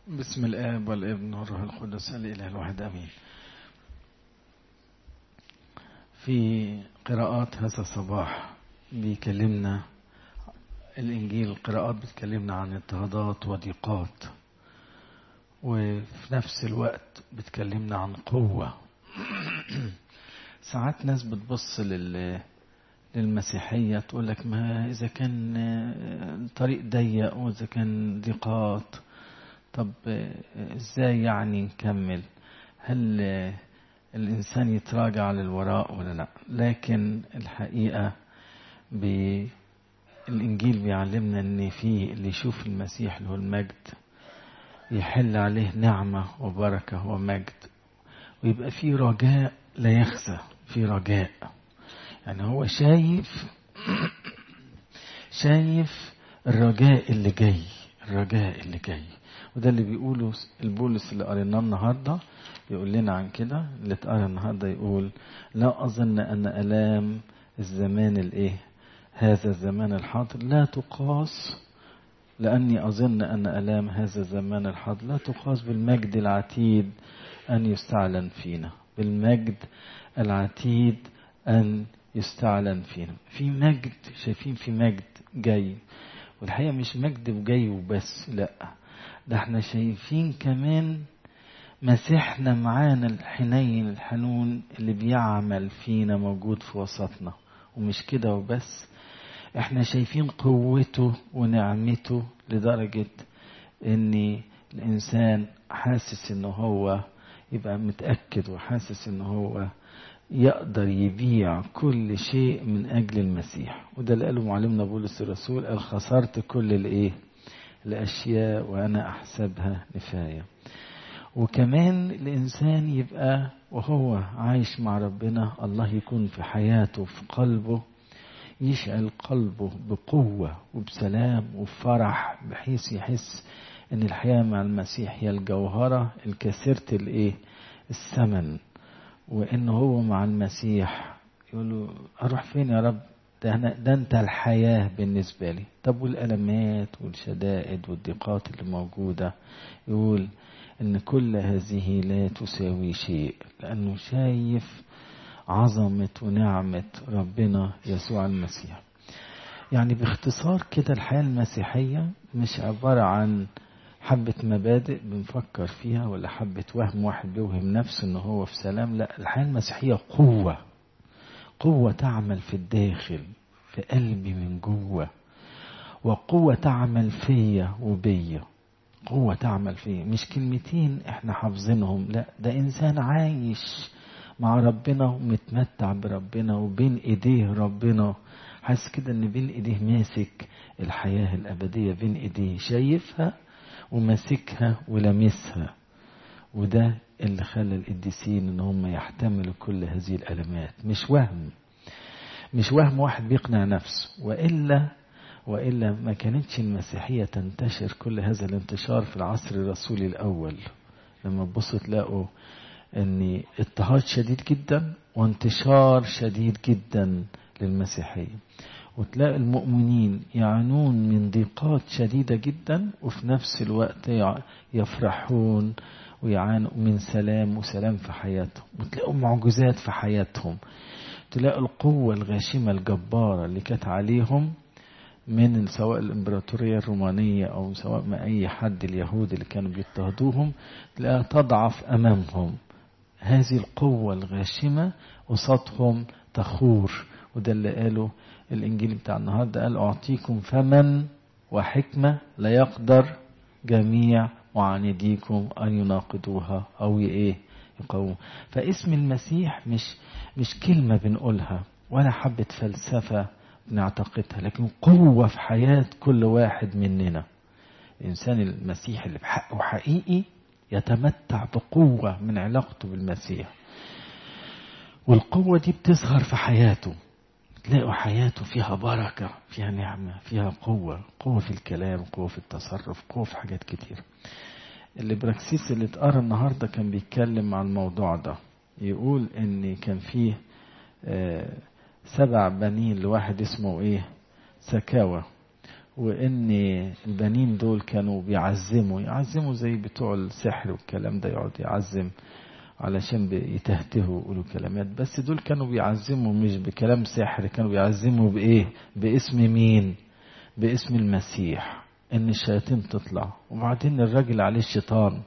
بسم الآب والابن والروح القدس الإله الواحد أمين في قراءات هذا الصباح بيكلمنا الإنجيل القراءات بتكلمنا عن اضطهادات وضيقات وفي نفس الوقت بتكلمنا عن قوة ساعات ناس بتبص لل للمسيحية تقول لك ما إذا كان الطريق ضيق وإذا كان ضيقات طب إزاي يعني نكمل هل الإنسان يتراجع للوراء ولا لا لكن الحقيقة الإنجيل بيعلمنا إن في اللي يشوف المسيح اللي هو المجد يحل عليه نعمة وبركة ومجد ويبقى في رجاء لا يخزى في رجاء يعني هو شايف شايف الرجاء اللي جاي الرجاء اللي جاي وده اللي بيقوله البولس اللي قريناه النهارده يقول لنا عن كده اللي اتقرا النهارده يقول لا اظن ان الام الزمان الايه هذا الزمان الحاضر لا تقاس لاني اظن ان الام هذا الزمان الحاضر لا تقاس بالمجد العتيد ان يستعلن فينا بالمجد العتيد ان يستعلن فينا في مجد شايفين في مجد جاي والحقيقه مش مجد وجاي وبس لا ده احنا شايفين كمان مسيحنا معانا الحنين الحنون اللي بيعمل فينا موجود في وسطنا ومش كده وبس احنا شايفين قوته ونعمته لدرجة ان الانسان حاسس ان هو يبقى متأكد وحاسس ان هو يقدر يبيع كل شيء من اجل المسيح وده اللي قاله معلمنا بولس الرسول قال خسرت كل الايه الاشياء وانا احسبها نفايه وكمان الانسان يبقى وهو عايش مع ربنا الله يكون في حياته في قلبه يشعل قلبه بقوه وبسلام وبفرح بحيث يحس ان الحياه مع المسيح هي الجوهره الكثيره الايه الثمن وان هو مع المسيح يقول له اروح فين يا رب ده, ده انت الحياة بالنسبة لي طب والألمات والشدائد والضيقات اللي موجودة يقول ان كل هذه لا تساوي شيء لأنه شايف عظمة ونعمة ربنا يسوع المسيح يعني باختصار كده الحياة المسيحية مش عبارة عن حبة مبادئ بنفكر فيها ولا حبة وهم واحد بيوهم نفسه ان هو في سلام لا الحياة المسيحية قوة قوة تعمل في الداخل في قلبي من جوه وقوة تعمل فيا وبيا قوة تعمل فيا مش كلمتين احنا حافظينهم لا ده انسان عايش مع ربنا ومتمتع بربنا وبين ايديه ربنا حاسس كده ان بين ايديه ماسك الحياة الابدية بين ايديه شايفها وماسكها ولامسها وده اللي خلى القديسين ان هم يحتملوا كل هذه الالمات مش وهم مش وهم واحد بيقنع نفسه والا والا ما كانتش المسيحيه تنتشر كل هذا الانتشار في العصر الرسولي الاول لما تبصوا تلاقوا ان اضطهاد شديد جدا وانتشار شديد جدا للمسيحيه وتلاقي المؤمنين يعانون من ضيقات شديده جدا وفي نفس الوقت يفرحون ويعانوا من سلام وسلام في حياتهم وتلاقوا معجزات في حياتهم تلاقوا القوة الغاشمة الجبارة اللي كانت عليهم من سواء الإمبراطورية الرومانية أو سواء ما أي حد اليهود اللي كانوا بيضطهدوهم تلاقيها تضعف أمامهم هذه القوة الغاشمة وسطهم تخور وده اللي قاله الإنجيل بتاع النهاردة قال أعطيكم فمن وحكمة لا يقدر جميع معانديكم أن يناقضوها أو إيه يقوموا فاسم المسيح مش مش كلمة بنقولها ولا حبة فلسفة بنعتقدها لكن قوة في حياة كل واحد مننا الإنسان المسيح اللي بحقه حقيقي يتمتع بقوة من علاقته بالمسيح والقوة دي بتظهر في حياته تلاقوا حياته فيها بركة فيها نعمة فيها قوة قوة في الكلام قوة في التصرف قوة في حاجات كتير اللي براكسيس اللي اتقرا النهارده كان بيتكلم عن الموضوع ده يقول ان كان فيه آه سبع بنين لواحد اسمه ايه سكاوى وان البنين دول كانوا بيعزموا يعزموا زي بتوع السحر والكلام ده يقعد يعزم علشان يتهتهوا ويقولوا كلمات بس دول كانوا بيعزموا مش بكلام سحر كانوا بيعزموا بايه باسم مين باسم المسيح ان الشياطين تطلع وبعدين الراجل عليه الشيطان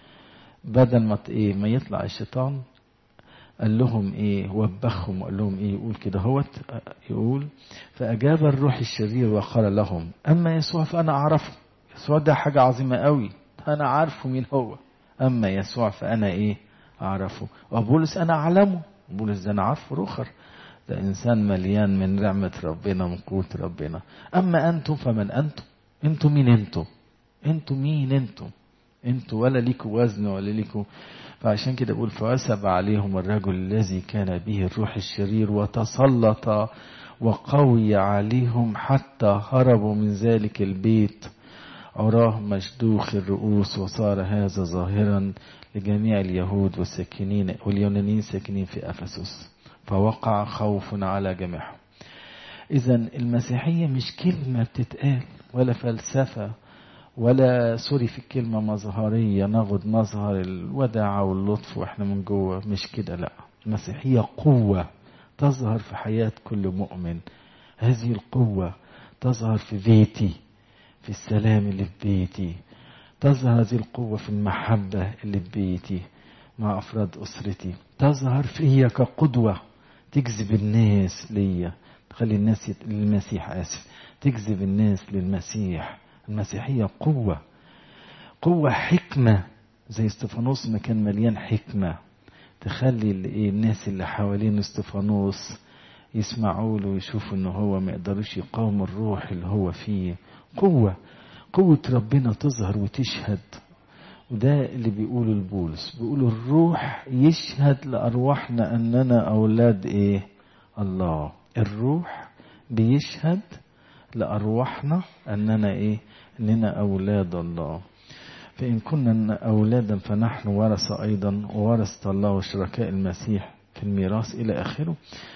بدل ما ايه ما يطلع الشيطان قال لهم ايه وبخهم وقال لهم ايه يقول كده هوت يقول فاجاب الروح الشرير وقال لهم اما يسوع فانا اعرفه يسوع ده حاجه عظيمه قوي انا عارفه مين هو اما يسوع فانا ايه اعرفه وبولس انا اعلمه بولس ده انا عارفه رخر ده انسان مليان من نعمه ربنا من قوه ربنا اما انتم فمن انتم انتم مين انتم انتم مين انتم انتوا ولا ليكوا وزن ولا ليكوا فعشان كده بقول فوسب عليهم الرجل الذي كان به الروح الشرير وتسلط وقوي عليهم حتى هربوا من ذلك البيت عراه مشدوخ الرؤوس وصار هذا ظاهرا لجميع اليهود والساكنين واليونانيين ساكنين في افسس فوقع خوف على جميعهم اذا المسيحيه مش كلمه بتتقال ولا فلسفه ولا سوري في الكلمة مظهرية ناخد مظهر الوداعة واللطف واحنا من جوه مش كده لا المسيحية قوة تظهر في حياة كل مؤمن هذه القوة تظهر في بيتي في السلام اللي في بيتي تظهر هذه القوة في المحبة اللي في بيتي مع أفراد أسرتي تظهر فيا كقدوة تجذب الناس ليا تخلي الناس يت... للمسيح آسف تجذب الناس للمسيح المسيحية قوة قوة حكمة زي استفانوس ما كان مليان حكمة تخلي الناس اللي حوالين استفانوس يسمعوا له ويشوفوا ان هو ما يقدروش يقاوموا الروح اللي هو فيه قوة قوة ربنا تظهر وتشهد وده اللي بيقوله البولس بيقولوا الروح يشهد لأرواحنا أننا أولاد إيه الله الروح بيشهد لأرواحنا أننا إيه أننا أولاد الله فإن كنا أولادا فنحن ورثة أيضا وورثة الله وشركاء المسيح في الميراث إلى آخره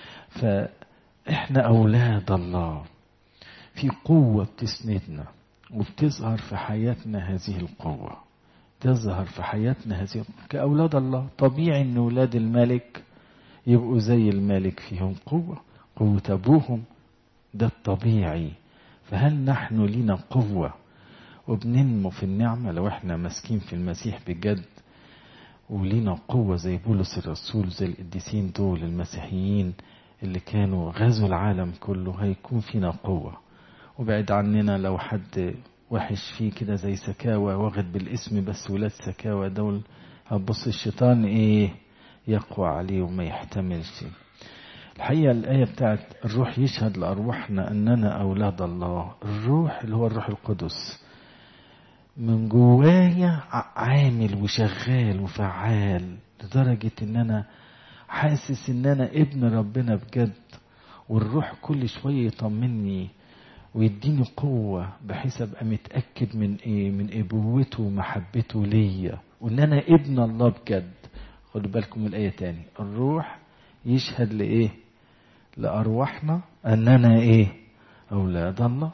فإحنا أولاد الله في قوة بتسندنا وبتظهر في حياتنا هذه القوة تظهر في حياتنا هذه كأولاد الله طبيعي أن أولاد الملك يبقوا زي الملك فيهم قوة قوة أبوهم ده الطبيعي فهل نحن لنا قوة وبننمو في النعمة لو احنا ماسكين في المسيح بجد ولينا قوة زي بولس الرسول زي القديسين دول المسيحيين اللي كانوا غزوا العالم كله هيكون فينا قوة وبعد عننا لو حد وحش فيه كده زي سكاوى واخد بالاسم بس ولاد سكاوى دول هتبص الشيطان ايه يقوى عليه وما يحتملش الحقيقة الآية بتاعت الروح يشهد لأرواحنا أننا أولاد الله الروح اللي هو الروح القدس من جوايا عامل وشغال وفعال لدرجة ان انا حاسس ان انا ابن ربنا بجد والروح كل شوية يطمني ويديني قوة بحيث ابقى متأكد من ايه من ابوته ومحبته ليا وان انا ابن الله بجد خدوا بالكم من الآية تاني الروح يشهد لإيه لأرواحنا أننا إيه أولاد الله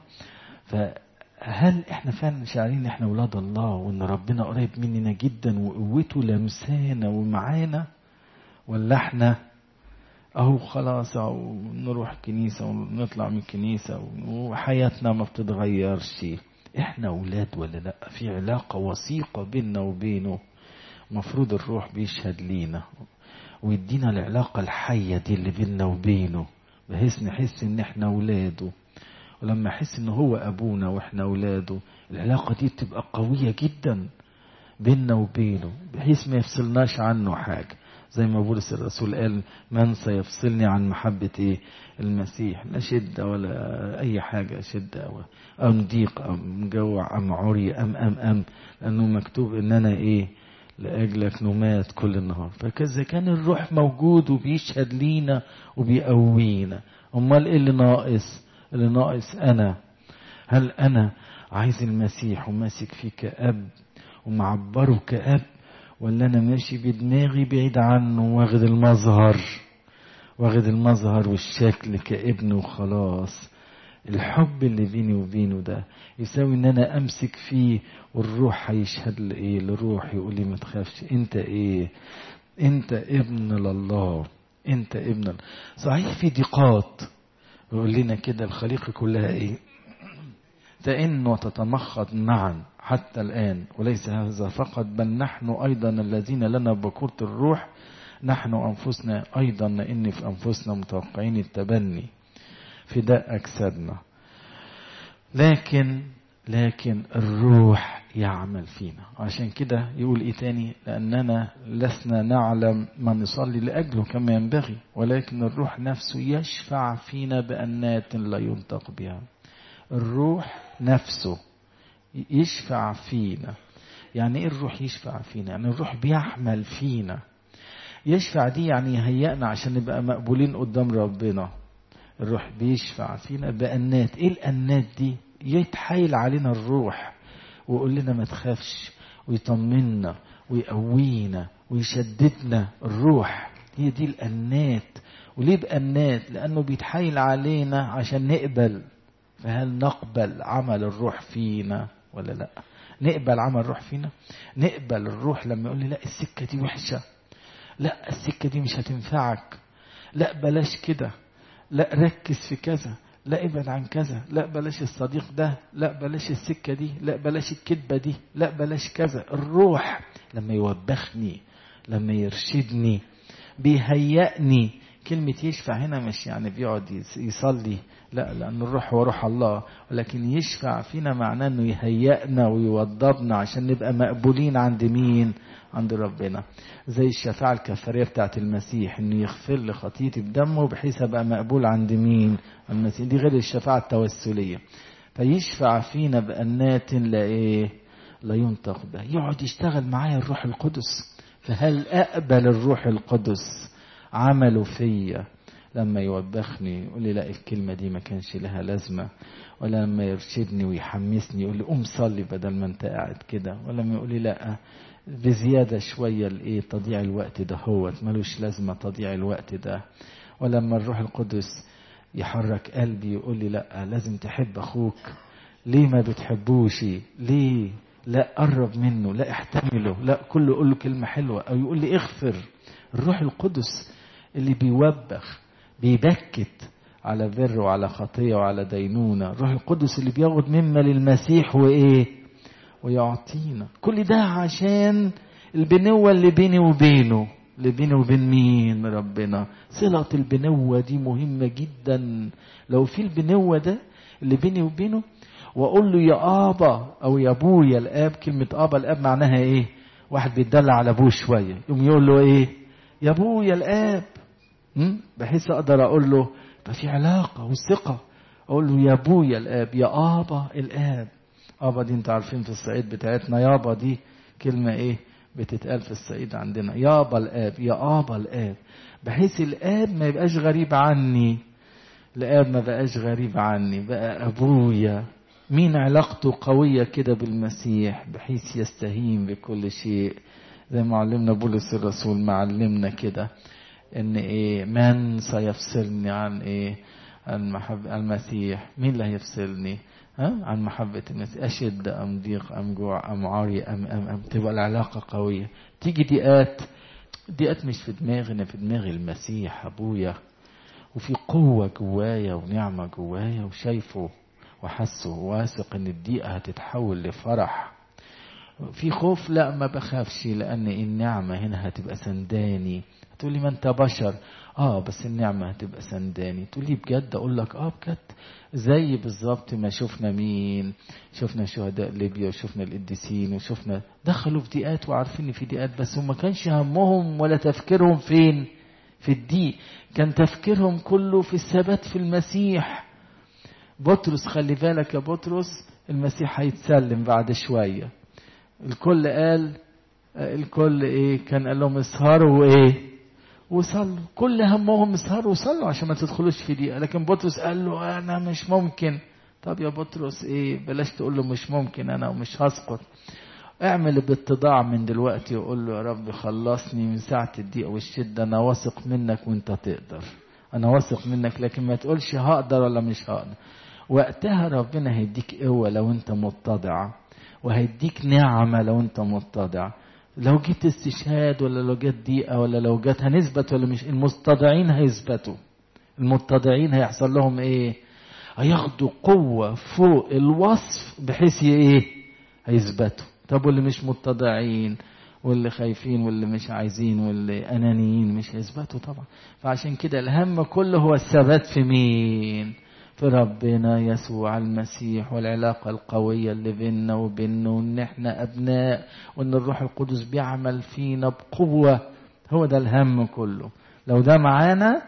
فهل إحنا فعلا شاعرين إن إحنا أولاد الله وإن ربنا قريب مننا جدا وقوته لمسانا ومعانا ولا إحنا أهو خلاص أهو نروح كنيسة ونطلع من الكنيسة وحياتنا ما بتتغيرش إحنا أولاد ولا لأ في علاقة وثيقة بيننا وبينه مفروض الروح بيشهد لينا ويدينا العلاقة الحية دي اللي بيننا وبينه بحيث نحس ان احنا اولاده ولما احس ان هو ابونا واحنا اولاده العلاقة دي بتبقى قوية جدا بيننا وبينه بحيث ما يفصلناش عنه حاجة زي ما بولس الرسول قال من سيفصلني عن محبة ايه المسيح لا شدة ولا اي حاجة شدة أو ام ضيق ام جوع ام عري ام ام ام لانه مكتوب ان انا ايه لأجلك نمات كل النهار فكذا كان الروح موجود وبيشهد لينا وبيقوينا أمال إيه اللي ناقص اللي ناقص أنا هل أنا عايز المسيح وماسك فيه كأب ومعبره كأب ولا أنا ماشي بدماغي بعيد عنه واخد المظهر واخد المظهر والشكل كابن وخلاص الحب اللي بيني وبينه ده يساوي ان انا امسك فيه والروح هيشهد لايه لروح يقول لي ما تخافش انت ايه انت ابن لله انت ابن صحيح في ضيقات يقول لنا كده الخليقه كلها ايه تئن وتتمخض معا حتى الآن وليس هذا فقط بل نحن أيضا الذين لنا بكورة الروح نحن أنفسنا أيضا إن في أنفسنا متوقعين التبني فداء أجسادنا لكن لكن الروح يعمل فينا عشان كده يقول ايه تاني لاننا لسنا نعلم ما نصلي لاجله كما ينبغي ولكن الروح نفسه يشفع فينا بانات لا ينطق بها الروح نفسه يشفع فينا يعني ايه الروح يشفع فينا يعني الروح بيحمل فينا يشفع دي يعني يهيئنا عشان نبقى مقبولين قدام ربنا الروح بيشفع فينا بأنات ايه الأنات دي يتحايل علينا الروح ويقول لنا ما تخافش ويطمنا ويقوينا ويشددنا الروح هي دي الأنات وليه بأنات لأنه بيتحايل علينا عشان نقبل فهل نقبل عمل الروح فينا ولا لا نقبل عمل الروح فينا نقبل الروح لما يقول لي لا السكة دي وحشة لا السكة دي مش هتنفعك لا بلاش كده لا ركز في كذا لا ابعد عن كذا لا بلاش الصديق ده لا بلاش السكة دي لا بلاش الكذبة دي لا بلاش كذا الروح لما يوبخني لما يرشدني بيهيئني كلمة يشفع هنا مش يعني بيقعد يصلي لا لأن الروح هو روح الله ولكن يشفع فينا معناه أنه يهيئنا ويوضبنا عشان نبقى مقبولين عند مين عند ربنا زي الشفاعة الكفارية بتاعت المسيح أنه يغفر لي خطيتي بدمه بحيث أبقى مقبول عند مين المسيح دي غير الشفاعة التوسلية فيشفع فينا بأنات لا إيه لا ينطق به يقعد يشتغل معايا الروح القدس فهل أقبل الروح القدس عمله فيا لما يوبخني يقول لي لا الكلمة دي ما كانش لها لازمة ولا لما يرشدني ويحمسني يقول لي قوم صلي بدل ما انت قاعد كده ولما يقول لي لا بزيادة شوية الايه تضييع الوقت ده هو ملوش لازمة تضييع الوقت ده ولما الروح القدس يحرك قلبي يقول لي لا لازم تحب اخوك ليه ما بتحبوش ليه لا قرب منه لا احتمله لا كله يقول له كلمة حلوة او يقول لي اغفر الروح القدس اللي بيوبخ بيبكت على بر وعلى خطية وعلى دينونة الروح القدس اللي بياخد مما للمسيح وإيه ويعطينا كل ده عشان البنوة اللي بيني وبينه اللي بيني وبين مين ربنا صلة البنوة دي مهمة جدا لو في البنوة ده اللي بيني وبينه واقول له يا ابا او يا ابويا الاب كلمة ابا الاب معناها ايه واحد بيتدلع على ابوه شوية يقوم يقول له ايه يا ابويا الاب بحيث اقدر اقول له يبقى في علاقه وثقه اقول له يا ابويا الاب يا ابا الاب ابا دي انتوا عارفين في الصعيد بتاعتنا يابا دي كلمه ايه بتتقال في الصعيد عندنا يابا الاب يا ابا الاب بحيث الاب ما يبقاش غريب عني الاب ما بقاش غريب عني بقى ابويا مين علاقته قويه كده بالمسيح بحيث يستهين بكل شيء زي ما علمنا بولس الرسول معلمنا كده ان ايه من سيفصلني عن ايه عن محبة المسيح مين اللي هيفصلني ها عن محبة المسيح أشد أم ضيق أم جوع أم عاري أم أم أم تبقى العلاقة قوية تيجي ضيقات ضيقات مش في دماغي أنا في دماغي المسيح أبويا وفي قوة جوايا ونعمة جوايا وشايفه وحسه واثق إن الضيقة هتتحول لفرح في خوف لا ما بخافش لأن النعمة هنا هتبقى سنداني تقول لي ما انت بشر اه بس النعمة هتبقى سنداني تقول لي بجد اقول لك اه بجد زي بالظبط ما شفنا مين شفنا شهداء ليبيا وشفنا القديسين وشفنا دخلوا في ضيقات وعارفين ان في ضيقات بس هم كانش همهم ولا تفكيرهم فين في الضيق كان تفكيرهم كله في الثبات في المسيح بطرس خلي بالك يا بطرس المسيح هيتسلم بعد شوية الكل قال الكل ايه كان قال لهم اسهروا وايه وصلوا كل همهم اسهروا وصلوا عشان ما تدخلوش في دقيقة لكن بطرس قال له انا مش ممكن طب يا بطرس ايه بلاش تقول له مش ممكن انا ومش هسقط اعمل باتضاع من دلوقتي وقول له يا رب خلصني من ساعة الضيق والشدة انا واثق منك وانت تقدر انا واثق منك لكن ما تقولش هقدر ولا مش هقدر وقتها ربنا هيديك قوة لو انت متضع وهيديك نعمة لو انت متضع لو جيت استشهاد ولا لو جت ضيقة ولا لو جت هنثبت ولا مش المستضعين هيثبتوا المتضعين هيحصل لهم ايه هياخدوا قوة فوق الوصف بحيث ايه هيثبتوا طب واللي مش متضعين واللي خايفين واللي مش عايزين واللي انانيين مش هيثبتوا طبعا فعشان كده الهم كله هو الثبات في مين في ربنا يسوع المسيح والعلاقة القوية اللي بيننا وبينه وان احنا ابناء وان الروح القدس بيعمل فينا بقوة هو ده الهم كله لو ده معانا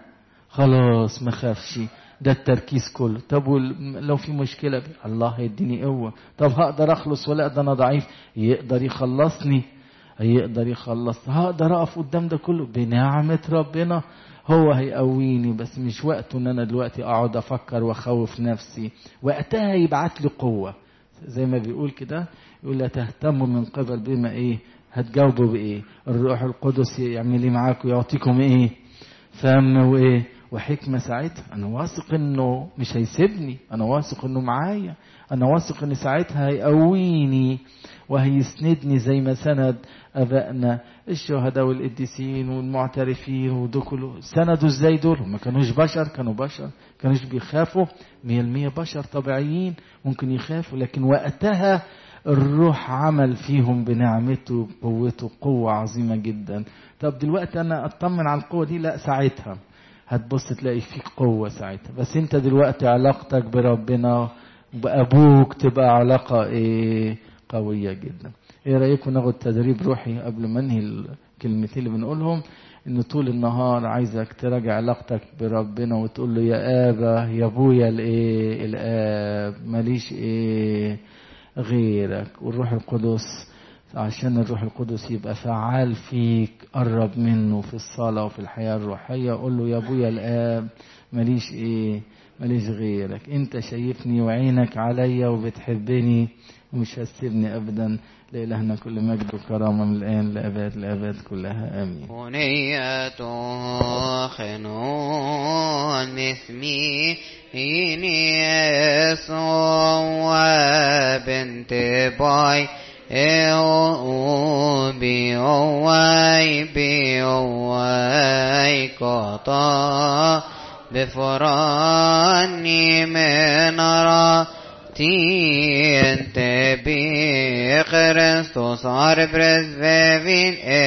خلاص ما خافش ده التركيز كله طب لو في مشكلة الله هيديني قوة طب هقدر اخلص ولا ده انا ضعيف يقدر يخلصني هيقدر يخلص هقدر اقف قدام ده كله بنعمة ربنا هو هيقويني بس مش وقته ان انا دلوقتي اقعد افكر واخوف نفسي وقتها يبعت لي قوة زي ما بيقول كده يقول لا تهتموا من قبل بما ايه هتجاوبوا بايه الروح القدس يعمل ايه معاكم يعطيكم ايه فهم وايه وحكمة ساعتها أنا واثق إنه مش هيسيبني أنا واثق إنه معايا أنا واثق إن ساعتها هيقويني وهيسندني زي ما سند أبائنا الشهداء والقديسين والمعترفين ودول كله سندوا إزاي دول ما كانوش بشر كانوا بشر كانوش بيخافوا مية المية بشر طبيعيين ممكن يخافوا لكن وقتها الروح عمل فيهم بنعمته بقوته قوة عظيمة جدا طب دلوقتي أنا أطمن على القوة دي لا ساعتها هتبص تلاقي فيك قوة ساعتها بس انت دلوقتي علاقتك بربنا بأبوك تبقى علاقة ايه قوية جدا ايه رأيكم ناخد تدريب روحي قبل ما انهي الكلمتين اللي بنقولهم ان طول النهار عايزك تراجع علاقتك بربنا وتقول له يا ابا يا ابويا الايه الاب ماليش ايه غيرك والروح القدس عشان الروح القدس يبقى فعال فيك قرب منه في الصلاة وفي الحياة الروحية قول له يا ابويا الآب ماليش ايه ماليش غيرك انت شايفني وعينك عليا وبتحبني ومش هتسيبني ابدا لإلهنا كل مجد وكرامة من الآن لأباد لأباد كلها آمين بنية خنون اسمي إني يسوع بنت باي او بي اوي بي اوي قطا بفراني من راتي انت بي خريستوس عرب رزفين